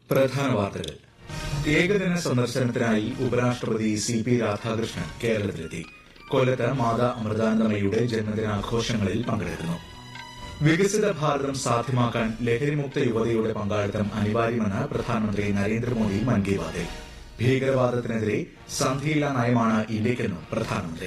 പ്രധാന വാർത്തകൾ ഏകദിന സന്ദർശനത്തിനായി ഉപരാഷ്ട്രപതി സി പി രാധാകൃഷ്ണൻ കേരളത്തിലെത്തി കൊല്ലത്ത് മാതാ അമൃതാനന്ദമയുടെ ജന്മദിനാഘോഷങ്ങളിൽ പങ്കെടുക്കുന്നു വികസിത ഭാരതം സാധ്യമാക്കാൻ ലഹരിമുക്ത യുവതയുടെ പങ്കാളിത്തം അനിവാര്യമെന്ന് പ്രധാനമന്ത്രി നരേന്ദ്രമോദി മൻ കി ബാത്തിൽ ഭീകരവാദത്തിനെതിരെ സന്ധിയില്ലാ നയമാണ് ഇന്ത്യക്കെന്നും പ്രധാനമന്ത്രി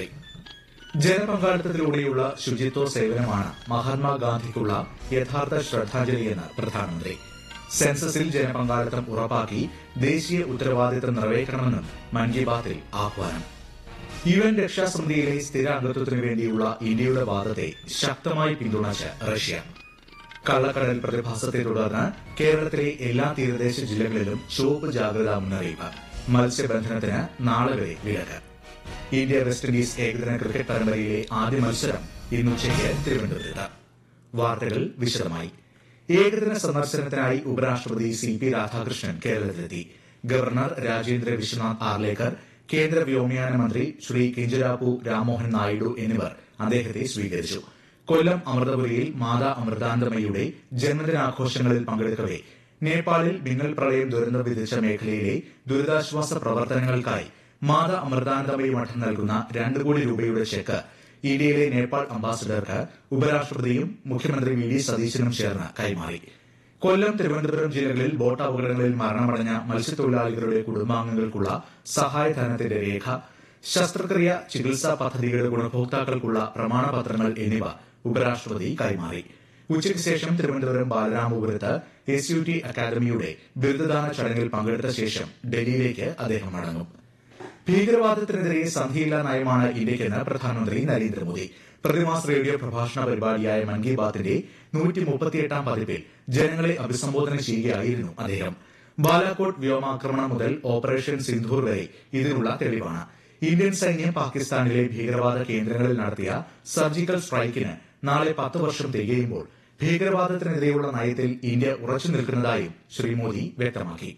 ജനപങ്കാളിത്തത്തിലൂടെയുള്ള ശുചിത്വ സേവനമാണ് മഹാത്മാഗാന്ധിക്കുള്ള യഥാർത്ഥ ശ്രദ്ധാഞ്ജലിയെന്ന് പ്രധാനമന്ത്രി സെൻസസിൽ ജനപങ്കാളിത്തം ഉറപ്പാക്കി ദേശീയ ഉത്തരവാദിത്തം നിറവേറ്റണമെന്നും മൻ കി ബാത്തിൽ ആഹ്വാനം യു എൻ രക്ഷാസമിതിയിലെ സ്ഥിര അംഗത്വത്തിനു വേണ്ടിയുള്ള ഇന്ത്യയുടെ വാദത്തെ ശക്തമായി പിന്തുണച്ച് റഷ്യ കള്ളക്കടൽ പ്രതിഭാസത്തെ തുടർന്ന് കേരളത്തിലെ എല്ലാ തീരദേശ ജില്ലകളിലും ചുവപ്പ് ജാഗ്രതാ മുന്നറിയിപ്പ് മത്സ്യബന്ധനത്തിന് നാളെ വരെ വിലക്ക് ഇന്ത്യ വെസ്റ്റ് ഇൻഡീസ് ഏകദിന ക്രിക്കറ്റ് പരമ്പരയിലെ ആദ്യ മത്സരം ഇന്ന് ഉച്ചയ്ക്ക് തിരുവനന്തപുരത്ത് വാർത്തകൾ വിശദമായി ഏകദിന സന്ദർശനത്തിനായി ഉപരാഷ്ട്രപതി സി പി രാധാകൃഷ്ണൻ കേരളത്തിലെത്തി ഗവർണർ രാജേന്ദ്ര വിശ്വനാഥ് ആർലേക്കർ കേന്ദ്ര വ്യോമയാന മന്ത്രി ശ്രീ കിഞ്ചരാപ്പു രാമോഹൻ നായിഡു എന്നിവർ അദ്ദേഹത്തെ സ്വീകരിച്ചു കൊല്ലം അമൃതപുരിയിൽ മാതാ അമൃതാനന്ദമയുടെ ജന്മദിനാഘോഷങ്ങളിൽ പങ്കെടുക്കവെ നേപ്പാളിൽ മിന്നൽ പ്രളയം ദുരന്തം വിധിച്ച മേഖലയിലെ ദുരിതാശ്വാസ പ്രവർത്തനങ്ങൾക്കായി മാതാ അമൃതാനന്ദമയി മഠം നൽകുന്ന രണ്ട് കോടി രൂപയുടെ ചെക്ക് ഇന്ത്യയിലെ നേപ്പാൾ അംബാസിഡർക്ക് ഉപരാഷ്ട്രപതിയും മുഖ്യമന്ത്രി വി ഡി സതീശനും ചേർന്ന് കൈമാറി കൊല്ലം തിരുവനന്തപുരം ജില്ലകളിൽ ബോട്ട് അപകടങ്ങളിൽ മരണമടഞ്ഞ മത്സ്യത്തൊഴിലാളികളുടെ കുടുംബാംഗങ്ങൾക്കുള്ള സഹായധനത്തിന്റെ രേഖ ശസ്ത്രക്രിയ ചികിത്സാ പദ്ധതികളുടെ ഗുണഭോക്താക്കൾക്കുള്ള പ്രമാണപത്രങ്ങൾ എന്നിവ ഉപരാഷ്ട്രപതി കൈമാറി ഉച്ചയ്ക്ക് ശേഷം തിരുവനന്തപുരം ബാലരാമപുരത്ത് എസ് യു ടി അക്കാദമിയുടെ ബിരുദദാന ചടങ്ങിൽ പങ്കെടുത്ത ശേഷം ഡൽഹിയിലേക്ക് അദ്ദേഹം മടങ്ങും ഭീകരവാദത്തിനെതിരെ സന്ധിയില്ലാ നയമാണ് ഇന്ത്യക്കെന്ന് പ്രധാനമന്ത്രി നരേന്ദ്രമോദി പ്രതിമാസ റേഡിയോ പ്രഭാഷണ പരിപാടിയായ മൻ കി ബാത്തിന്റെ നൂറ്റി മുപ്പത്തിയെട്ടാം പതിപ്പിൽ ജനങ്ങളെ അഭിസംബോധന ചെയ്യുകയായിരുന്നു അദ്ദേഹം ബാലാകോട്ട് വ്യോമാക്രമണം മുതൽ ഓപ്പറേഷൻ സിന്ധൂർ വരെ ഇതിനുള്ള തെളിവാണ് ഇന്ത്യൻ സൈന്യം പാകിസ്ഥാനിലെ ഭീകരവാദ കേന്ദ്രങ്ങളിൽ നടത്തിയ സർജിക്കൽ സ്ട്രൈക്കിന് നാളെ പത്ത് വർഷം തികയുമ്പോൾ ഭീകരവാദത്തിനെതിരെയുള്ള നയത്തിൽ ഇന്ത്യ ഉറച്ചു നിൽക്കുന്നതായും ശ്രീ മോദി വ്യക്തമാക്കി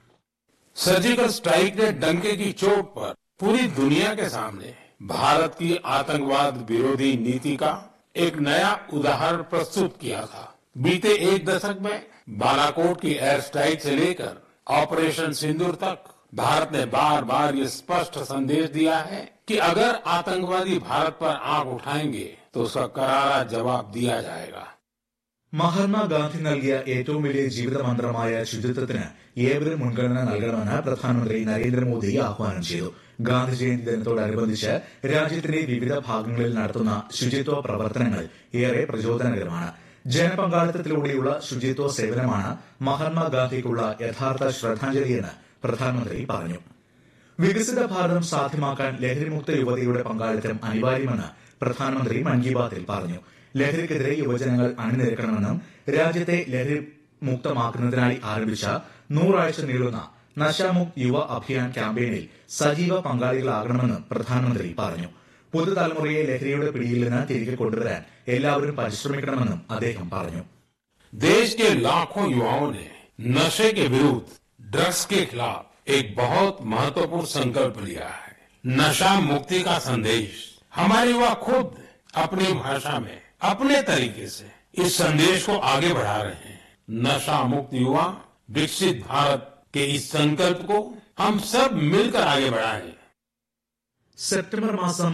सर्जिकल स्ट्राइक ने डंके की चोट पर पूरी दुनिया के सामने भारत की आतंकवाद विरोधी नीति का एक नया उदाहरण प्रस्तुत किया था बीते एक दशक में बालाकोट की एयर स्ट्राइक से लेकर ऑपरेशन सिंदूर तक भारत ने बार बार ये स्पष्ट संदेश दिया है कि अगर आतंकवादी भारत पर आंख उठाएंगे तो उसका करारा जवाब दिया जाएगा മഹാത്മാഗാന്ധി നൽകിയ ഏറ്റവും വലിയ ജീവിത മന്ത്രമായ ശുചിത്വത്തിന് ഏവരും മുൻഗണന നൽകണമെന്ന് പ്രധാനമന്ത്രി നരേന്ദ്രമോദി ആഹ്വാനം ചെയ്തു ഗാന്ധി ജയന്തി ദിനത്തോടനുബന്ധിച്ച് രാജ്യത്തിന്റെ വിവിധ ഭാഗങ്ങളിൽ നടത്തുന്ന ശുചിത്വ പ്രവർത്തനങ്ങൾ ഏറെ പ്രചോദനകരമാണ് ജനപങ്കാളിത്തത്തിലൂടെയുള്ള ശുചിത്വ സേവനമാണ് മഹാത്മാഗാന്ധിക്കുള്ള യഥാർത്ഥ ശ്രദ്ധാഞ്ജലിയെന്ന് പ്രധാനമന്ത്രി പറഞ്ഞു വികസിത ഭാരതം സാധ്യമാക്കാൻ ലഹരിമുക്ത യുവതയുടെ പങ്കാളിത്തം അനിവാര്യമെന്ന് പ്രധാനമന്ത്രി മൻ കി ബാത്തിൽ പറഞ്ഞു ലഹരിക്കെതിരെ യുവജനങ്ങൾ അണിനിരക്കണമെന്നും രാജ്യത്തെ ലഹരി മുക്തമാക്കുന്നതിനായി ആരംഭിച്ച നൂറാഴ്ച നീളുന്ന നശാമുക്ത് യുവ അഭിയാൻ ക്യാമ്പയിനിൽ സജീവ പങ്കാളികളാകണമെന്നും പ്രധാനമന്ത്രി പറഞ്ഞു പുതുതലമുറയെ ലഹരിയുടെ പിടിയിൽ നിന്ന് തിരികെ കൊണ്ടുവരാൻ എല്ലാവരും പരിശ്രമിക്കണമെന്നും അദ്ദേഹം പറഞ്ഞു देश के लाखों युवाओं ने नशे के विरुद्ध ड्रग्स के खिलाफ एक बहुत महत्वपूर्ण संकल्प लिया है नशा मुक्ति का संदेश हमारे युवा खुद अपनी भाषा में अपने तरीके से इस संदेश को आगे बढ़ा रहे हैं नशा मुक्त युवा विकसित भारत के इस संकल्प को हम सब मिलकर आगे बढ़ाएं സെപ്റ്റംബർ മാസം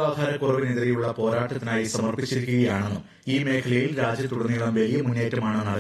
പോഷകാഹാരക്കുറവിനെതിരെയുള്ള പോരാട്ടത്തിനായി സമർപ്പിച്ചിരിക്കുകയാണെന്നും ഈ മേഖലയിൽ രാജ്യത്തുടനീളം വലിയ മുന്നേറ്റമാണ് നടക്കുന്നത്